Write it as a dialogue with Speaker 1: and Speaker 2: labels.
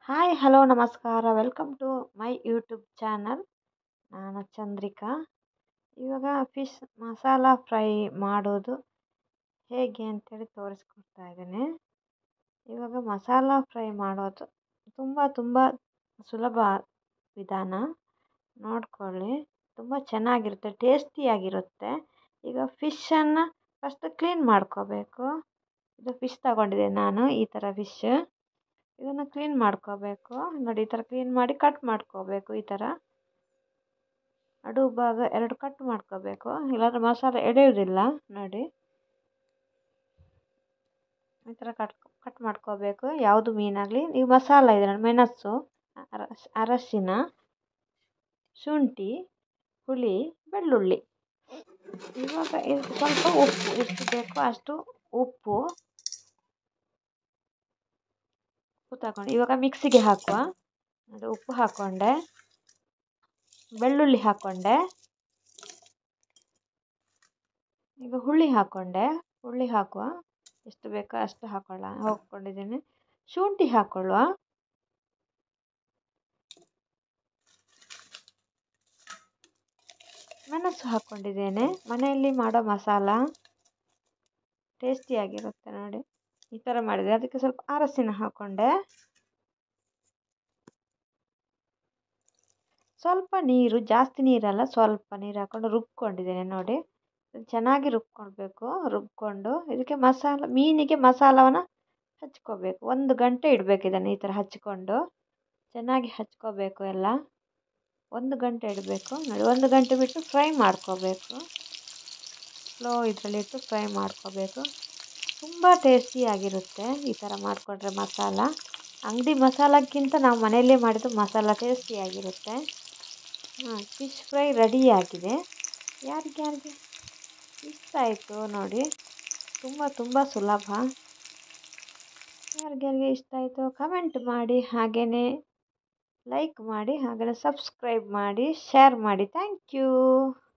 Speaker 1: hi hello ನಮಸ್ಕಾರ welcome to my YouTube channel ನಾನು ಚಂದ್ರಿಕಾ ಇವಾಗ ಫಿಶ್ ಮಸಾಲ ಫ್ರೈ ಮಾಡೋದು ಹೇಗೆ ಅಂತೇಳಿ ತೋರಿಸ್ಕೊಡ್ತಾ ಇದ್ದೀನಿ ಇವಾಗ ಮಸಾಲ ಫ್ರೈ ಮಾಡೋದು ತುಂಬ ತುಂಬ ಸುಲಭ ವಿಧಾನ ನೋಡ್ಕೊಳ್ಳಿ ತುಂಬ ಚೆನ್ನಾಗಿರುತ್ತೆ ಟೇಸ್ಟಿಯಾಗಿರುತ್ತೆ ಈಗ ಫಿಶನ್ನು ಫಸ್ಟ್ ಕ್ಲೀನ್ ಮಾಡ್ಕೋಬೇಕು ಇದು ಫಿಶ್ ತಗೊಂಡಿದ್ದೀನಿ ನಾನು ಈ ಥರ ಫಿಶ್ ಇದನ್ನು ಕ್ಲೀನ್ ಮಾಡ್ಕೋಬೇಕು ನೋಡಿ ಈ ಥರ ಕ್ಲೀನ್ ಮಾಡಿ ಕಟ್ ಮಾಡ್ಕೋಬೇಕು ಈ ಥರ ಅಡು ಭಾಗ ಎರಡು ಕಟ್ ಮಾಡ್ಕೋಬೇಕು ಇಲ್ಲಾಂದರೆ ಮಸಾಲೆ ಎಳೆಯೋದಿಲ್ಲ ನೋಡಿ ಈ ಥರ ಕಟ್ ಕಟ್ ಮಾಡ್ಕೋಬೇಕು ಯಾವುದು ಮೀನಾಗಲಿ ನೀವು ಮಸಾಲ ಇದೆ ನೋಡಿ ಮೆಣಸು ಅರಶಿನ ಶುಂಠಿ ಹುಳಿ ಬೆಳ್ಳುಳ್ಳಿ ಇವಾಗ ಇದು ಸ್ವಲ್ಪ ಉಪ್ಪು ಎಷ್ಟು ಬೇಕೋ ಅಷ್ಟು ಉಪ್ಪು ಉಪ್ಪು ತಗೊಂಡು ಇವಾಗ ಮಿಕ್ಸಿಗೆ ಹಾಕುವ ಅದು ಉಪ್ಪು ಹಾಕ್ಕೊಂಡೆ ಬೆಳ್ಳುಳ್ಳಿ ಹಾಕ್ಕೊಂಡೆ ಈಗ ಹುಳಿ ಹಾಕ್ಕೊಂಡೆ ಹುಳಿ ಹಾಕುವ ಎಷ್ಟು ಬೇಕೋ ಅಷ್ಟು ಹಾಕೊಳ್ಳ ಹಾಕ್ಕೊಂಡಿದ್ದೀನಿ ಶುಂಠಿ ಹಾಕ್ಕೊಳ್ಳುವ ಮೆಣಸು ಹಾಕ್ಕೊಂಡಿದ್ದೇನೆ ಮನೆಯಲ್ಲಿ ಮಾಡೋ ಮಸಾಲ ಟೇಸ್ಟಿಯಾಗಿರುತ್ತೆ ನೋಡಿ ಈ ಥರ ಮಾಡಿದೆ ಅದಕ್ಕೆ ಸ್ವಲ್ಪ ಅರಸಿನ ಹಾಕ್ಕೊಂಡೆ ಸ್ವಲ್ಪ ನೀರು ಜಾಸ್ತಿ ನೀರಲ್ಲ ಸ್ವಲ್ಪ ನೀರು ಹಾಕ್ಕೊಂಡು ರುಬ್ಕೊಂಡಿದ್ದೇನೆ ನೋಡಿ ಚೆನ್ನಾಗಿ ರುಬ್ಕೊಳ್ಬೇಕು ರುಬ್ಕೊಂಡು ಇದಕ್ಕೆ ಮಸಾಲ ಮೀನಿಗೆ ಮಸಾಲವನ್ನು ಹಚ್ಕೋಬೇಕು ಒಂದು ಗಂಟೆ ಇಡಬೇಕು ಇದನ್ನು ಈ ಥರ ಹಚ್ಕೊಂಡು ಚೆನ್ನಾಗಿ ಹಚ್ಕೋಬೇಕು ಎಲ್ಲ ಒಂದು ಗಂಟೆ ಇಡಬೇಕು ನೋಡಿ ಒಂದು ಗಂಟೆ ಬಿಟ್ಟು ಫ್ರೈ ಮಾಡ್ಕೋಬೇಕು ಸ್ಲೋ ಇದರಲ್ಲಿಟ್ಟು ಫ್ರೈ ಮಾಡ್ಕೋಬೇಕು ತುಂಬ ಟೇಸ್ಟಿಯಾಗಿರುತ್ತೆ ಈ ಥರ ಮಾಡಿಕೊಂಡ್ರೆ ಮಸಾಲ ಅಂಗಡಿ ಮಸಾಲಕ್ಕಿಂತ ನಾವು ಮನೆಯಲ್ಲೇ ಮಾಡಿದ್ದು ಮಸಾಲ ಟೇಸ್ಟಿಯಾಗಿರುತ್ತೆ ಹಾಂ ಫಿಶ್ ಫ್ರೈ ರೆಡಿಯಾಗಿದೆ ಯಾರಿಗ್ಯಾರಿಗೆ ಇಷ್ಟ ಆಯಿತು ನೋಡಿ ತುಂಬ ತುಂಬ ಸುಲಭ ಯಾರಿಗ್ಯಾರಿಗೆ ಇಷ್ಟ ಆಯಿತು ಕಮೆಂಟ್ ಮಾಡಿ ಹಾಗೆಯೇ ಲೈಕ್ ಮಾಡಿ ಹಾಗೆಯೇ ಸಬ್ಸ್ಕ್ರೈಬ್ ಮಾಡಿ ಶೇರ್ ಮಾಡಿ ಥ್ಯಾಂಕ್ ಯು